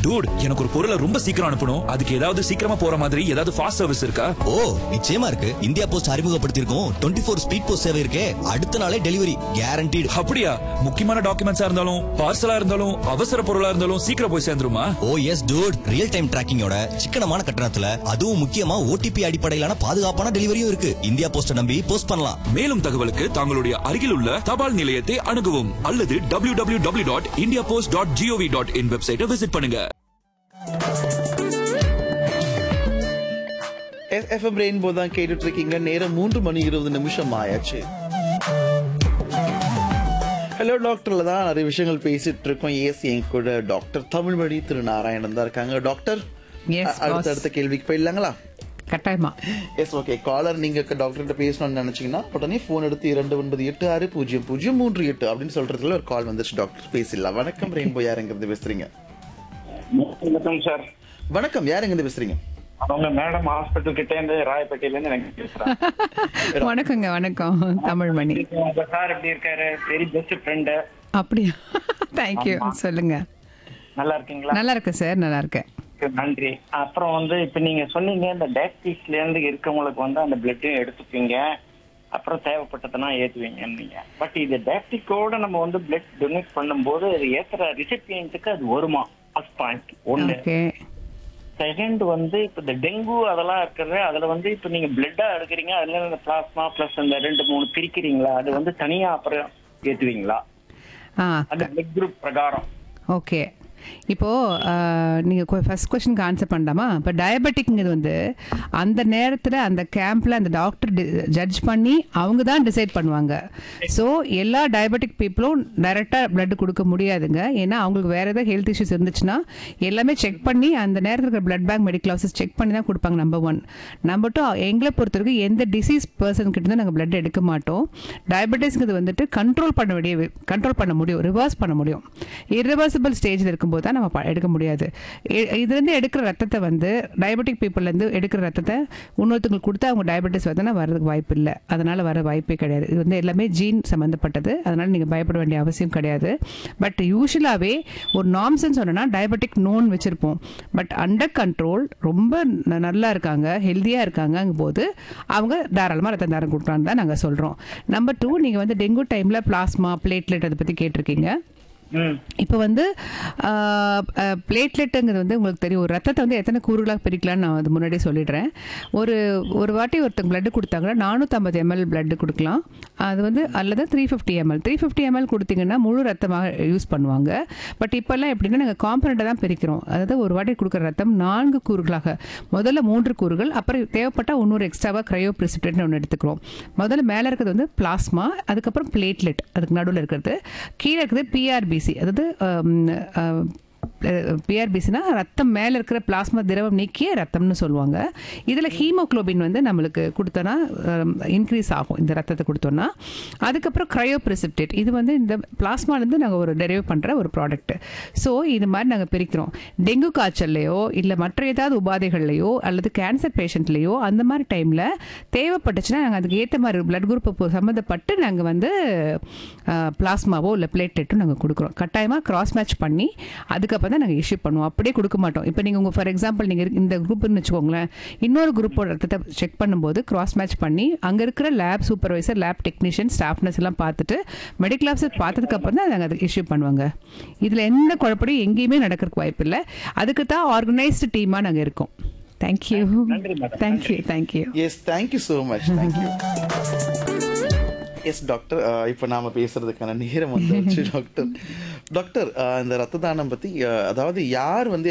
Dude எனக்கு ஒரு பொருளை ரொம்ப சீக்கிரம் அனுப்பணும் அதுக்கு ஏதாவது சீக்கிரமா போற மாதிரி ஏதாவது ஃபாஸ்ட் சர்வீஸ் இருக்கா ஓ நிச்சயமா இருக்கு இந்தியா போஸ்ட் அறிமுகப்படுத்தியிருக்கோம் டுவெண்ட்டி ஃபோர் ஸ்பீட் போஸ்ட் சேவை இருக்கே அடுத்த நாளே டெலிவரி கேரண்டீடு அப்படியா முக்கியமான டாக்குமெண்ட்ஸா இருந்தாலும் பார்சலா இருந்தாலும் அவசர பொருளா இருந்தாலும் சீக்கிரம் போய் சேர்ந்துருமா oh yes dude real time டிராக்கிங்கோட சிக்கனமான கட்டணத்துல அதுவும் முக்கியமா ஓடிபி அடிப்படையிலான பாதுகாப்பான டெலிவரியும் இருக்கு இந்தியா போஸ்ட நம்பி போஸ்ட் பண்ணலாம் மேலும் தகவலுக்கு தங்களுடைய அருகில் உள்ள தபால் நிலையத்தை அணுகவும் அல்லது W W W dot India post dot G O V dot in வெப்சைட்டை விசிட் பண்ணுங்க எஃப்எம் ரெயின்போ தான் கேட்டுட்டு இருக்கீங்க நேரம் மூன்று மணி இருபது நிமிஷம் ஆயாச்சு ஹலோ டாக்டர்ல தான் நிறைய விஷயங்கள் பேசிட்டு இருக்கோம் எஸ் என் கூட டாக்டர் தமிழ்மொழி திரு நாராயணன் தான் இருக்காங்க டாக்டர் Yes, அ- அடுத்த boss. அடுத்த கேள்விக்கு போயிடலாங்களா கட்டாயமா எஸ் ஓகே காலர் நீங்க டாக்டர்கிட்ட பேசணும்னு நினைச்சீங்கன்னா உடனே ஃபோன் எடுத்து இரண்டு ஒன்பது எட்டு ஆறு பூஜ்ஜியம் பூஜ்ஜியம் மூன்று எட்டு அப்படின்னு சொல்றதுல ஒரு கால் வந்துச்சு டாக்டர் பேசிடலாம் வணக்கம் ரெயின்போ யாருங்கிறது பேசுறீங்க வணக்கம் சார் வணக்கம் யாருங்கிறது பேசுறீங்க அவங்க மேடம் ஹாஸ்பிட்டல் கிட்ட இருந்து ராயப்பேட்டையில இருந்து எனக்கு பேசுறேன் வணக்கங்க வணக்கம் தமிழ்மணி உங்க சார் எப்படி இருக்காரு வெரி பெஸ்ட் ஃப்ரெண்டு அப்படியா தேங்க்யூ சொல்லுங்க நல்லா இருக்கீங்களா நல்லா இருக்கு சார் நல்லா இருக்கேன் நன்றி அப்புறம் வந்து இப்ப நீங்க சொன்னீங்க இந்த டயபிட்டிஸ்ல இருந்து இருக்கவங்களுக்கு வந்து அந்த பிளட்டையும் எடுத்துப்பீங்க அப்புறம் தேவைப்பட்டதுன்னா ஏத்துவீங்கன்னீங்க பட் இது டயபிட்டிக்கோட நம்ம வந்து பிளட் டொனேட் பண்ணும்போது அது ஏத்துற ரிசிபியன்ட்டுக்கு அது வருமா ஃபர்ஸ்ட் பாயிண்ட் ஒண்ணு ஓகே செகண்ட் வந்து இப்ப இந்த டெங்கு அதெல்லாம் இருக்கிறது அதுல வந்து இப்ப நீங்க பிளட்டா எடுக்கிறீங்க அதுல இந்த பிளாஸ்மா பிளஸ் இந்த ரெண்டு மூணு பிரிக்கிறீங்களா அது வந்து தனியா அப்புறம் ஏத்துவீங்களா ஆ அது பிளட் குரூப் பிரகாரம் ஓகே இப்போ ஆஹ், நீங்க ஃபர்ஸ்ட் கொஸ்டினுக்கு ஆன்சர் பண்ணலாமா இப்போ டயபெட்டிக்ங்கிறது வந்து அந்த நேரத்தில் அந்த கேம்ப்ல அந்த டாக்டர் ஜட்ஜ் பண்ணி அவங்க தான் டிசைட் பண்ணுவாங்க ஸோ எல்லா டயபெட்டிக் பீப்புளும் டைரெக்டாக பிளட் கொடுக்க முடியாதுங்க ஏன்னா அவங்களுக்கு வேற ஏதாவது ஹெல்த் இஷ்யூஸ் இருந்துச்சுன்னா எல்லாமே செக் பண்ணி அந்த நேரத்தில் இருக்கிற blood bank medical office check பண்ணி தான் கொடுப்பாங்க நம்பர் ஒன் நம்பர் டூ எங்களை பொறுத்த வரைக்கும் எந்த டிசீஸ் பர்சன் கிட்ட நாங்கள் பிளட் எடுக்க மாட்டோம் டயபெட்டிஸ்ங்கிறது வந்துட்டு கண்ட்ரோல் பண்ண வேண்டிய கண்ட்ரோல் பண்ண முடியும் ரிவர்ஸ் பண்ண முடியும் இரிவர்சிபிள் ஸ்டேஜில் இருக்கும்போது தான் நம்ம ப- எடுக்க முடியாது இ- இதுலேருந்து எடுக்கிற ரத்தத்தை வந்து டயபெட்டிக் பீப்புள்லேருந்து எடுக்கிற ரத்தத்தை இன்னொருத்தங்களுக்கு கொடுத்து அவங்க டயபெட்டிஸ் வந்தனா வர்றதுக்கு வாய்ப்பு இல்லை அதனால் வர வாய்ப்பே கிடையாது இது வந்து எல்லாமே ஜீன் சம்மந்தப்பட்டது அதனால் நீங்கள் பயப்பட வேண்டிய அவசியம் கிடையாது பட் யூஸ்வலாகவே ஒரு நாம்சன் சொன்னோன்னா டயபெட்டிக் நோன் வச்சுருப்போம் பட் அண்டர் கண்ட்ரோல் ரொம்ப ந- நல்லா இருக்காங்க ஹெல்த்தியாக இருக்காங்கங்கும் போது அவங்க தாராளமாக ரத்த தாரம் கொடுக்கலான்னு தான் நாங்கள் சொல்கிறோம் நம்பர் டூ நீங்கள் வந்து டெங்கு டைமில் பிளாஸ்மா பிளேட்லெட் அதை பற்றி கேட்டிருக்கீங்க ம் இப்போ வந்து பிளேட்லெட்டுங்கிறது வந்து உங்களுக்கு தெரியும் ஒரு ரத்தத்தை வந்து எத்தனை கூறுகளாக பிரிக்கலாம்னு நான் அது முன்னாடியே சொல்லிடுறேன் ஒரு ஒரு வாட்டி ஒருத்தங்க பிளட் கொடுத்தாங்கன்னா நானூற்றம்பது எம்எல் பிளட் கொடுக்கலாம் அது வந்து அல்லது three fifty ML three fifty ML கொடுத்தீங்கன்னா முழு ரத்தமாக யூஸ் பண்ணுவாங்க பட் இப்போல்லாம் எப்படின்னா நாங்கள் காம்பனண்ட்டை தான் பிரிக்கிறோம் அதாவது ஒரு வாட்டி கொடுக்குற ரத்தம் நான்கு கூறுகளாக முதல்ல மூன்று கூறுகள் அப்புறம் தேவைப்பட்டால் இன்னொரு எக்ஸ்ட்ராவாக க்ரையோ ப்ரிசிப்டேட்னு ஒன்று எடுத்துக்கிறோம் முதல்ல மேலே இருக்கிறது வந்து பிளாஸ்மா அதுக்கப்புறம் பிளேட்லெட் அதுக்கு நடுவில் இருக்கிறது கீழே இருக்கிறது பிஆர்பிசி அதாவது பிஆர்பிசினா ரத்தம் மேலே இருக்கிற பிளாஸ்மா திரவம் நீக்கிய ரத்தம்னு சொல்லுவாங்க இதில் ஹீமோக்ளோபின் வந்து நம்மளுக்கு கொடுத்தோன்னா இன்க்ரீஸ் ஆகும் இந்த ரத்தத்தை கொடுத்தோன்னா அதுக்கப்புறம் க்ரையோ ப்ரிசிப்டேட் இது வந்து இந்த பிளாஸ்மாலேருந்து நாங்கள் ஒரு டெரைவ் பண்ணுற ஒரு ப்ராடக்ட் ஸோ இது மாதிரி நாங்கள் பிரிக்கிறோம் டெங்கு காய்ச்சல்லையோ இல்லை மற்ற ஏதாவது உபாதைகள்லையோ அல்லது கேன்சர் பேஷண்ட்லேயோ அந்த மாதிரி டைமில் தேவைப்பட்டுச்சுன்னா நாங்கள் அதுக்கு ஏற்ற மாதிரி பிளட் குரூப்பை சம்மந்தப்பட்டு நாங்கள் வந்து பிளாஸ்மாவோ இல்லை பிளேட்லெட்டோ நாங்கள் கொடுக்குறோம் கட்டாயமாக கிராஸ் மேட்ச் பண்ணி அதுக்கப்புறம் தான் நாங்கள் இஷ்யூ பண்ணுவோம் அப்படியே கொடுக்க மாட்டோம் இப்போ நீங்கள் உங்கள் ஃபார் எக்ஸாம்பிள் நீங்கள் இந்த குரூப்னு வச்சுக்கோங்களேன் இன்னொரு குரூப்போட ரத்தத்தை செக் பண்ணும்போது கிராஸ் மேட்ச் பண்ணி அங்கே இருக்கிற லேப் சூப்பர்வைசர் லேப் டெக்னீஷியன் ஸ்டாஃப்னஸ் எல்லாம் பார்த்துட்டு மெடிக்கல் ஆஃபீஸர் பார்த்ததுக்கப்புறம் தான் நாங்கள் அதை இஷ்யூ பண்ணுவாங்க இதில் எந்த குழப்படியும் எங்கேயுமே நடக்கிறதுக்கு வாய்ப்பு இல்லை அதுக்கு தான் ஆர்கனைஸ்டு டீமாக நாங்கள் இருக்கோம் தேங்க்யூ நன்றி madam. Thank you thank you yes thank you so much thank you yes doctor இப்போ நாம பேசுறதுக்கான நேரம் வந்துருச்சு டாக்டர் டாக்டர் அஹ், இந்த ரத்த தானம் பத்தி அஹ், அதாவது யார் வந்து